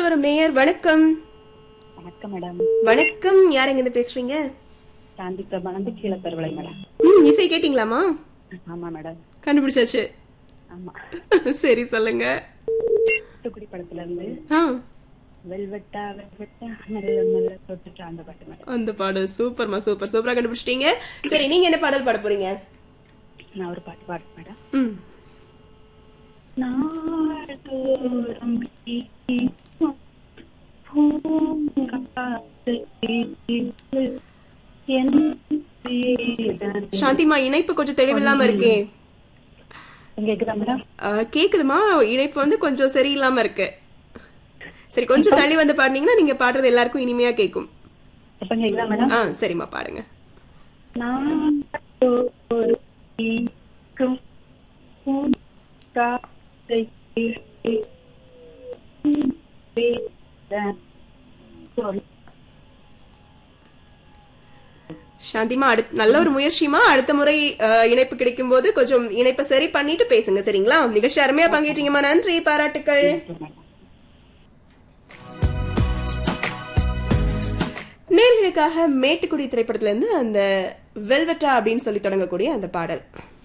வரும் நேயர் வணக்கம் வணக்கம் மேடம் வணக்கம் யார் எங்க இருந்து பேசுறீங்க சாந்தி பிரபா வந்து கீழே பெருவலை மேடம் ம் இசை கேட்டிங்களாமா ஆமா மேடம் கண்டுபிடிச்சாச்சு ஆமா சரி சொல்லுங்க தூத்துக்குடி படத்துல இருந்து ஆ வெல்வெட்டா வெல்வெட்டா நல்ல நல்ல தொட்டுட்டு அந்த பாட்டு மேடம் அந்த பாடல் சூப்பர்மா சூப்பர் சூப்பரா கண்டுபிடிச்சிட்டீங்க சரி நீங்க என்ன பாடல் பாட போறீங்க நான் ஒரு பாட்டு பாடுறேன் மேடம் ம் நாள்தோறும் கேட்கும் பூங்காற்று என் வேதனை. சாந்திமா இணைப்பு கொஞ்சம் தெளிவில்லாம இருக்கே கேக்குதா மேடம் ஆ, கேக்குதுமா இணைப்பு வந்து கொஞ்சம் சரியில்லாம இருக்கு சரி கொஞ்சம் தள்ளி வந்து பாடுனீங்கன்னா நீங்க பாடுறது எல்லாருக்கும் இனிமையா கேக்கும் இப்ப கேக்குதா மேடம் ஆ சரிம்மா பாடுங்க நாள்தோறும் கேட்கும் பூங்காற்று என் வேதனை. சொல் சாந்திமா அடுத்த நல்ல ஒரு முயற்சிமா அடுத்த முறை ஆ, இணைப்பு கிடைக்கும் போது கொஞ்சம் இணைப்பை சரி பண்ணிட்டு பேசுங்க சரிங்களா நிகழ்ச்சி அருமையா பங்கேற்றீங்கம்மா நன்றி பாராட்டுக்கள் நேர்களுக்காக மேட்டுக்குடி திரைப்படத்துல இருந்து அந்த வெல்வெட்டா அப்படின்னு சொல்லி தொடங்கக்கூடிய அந்த பாடல்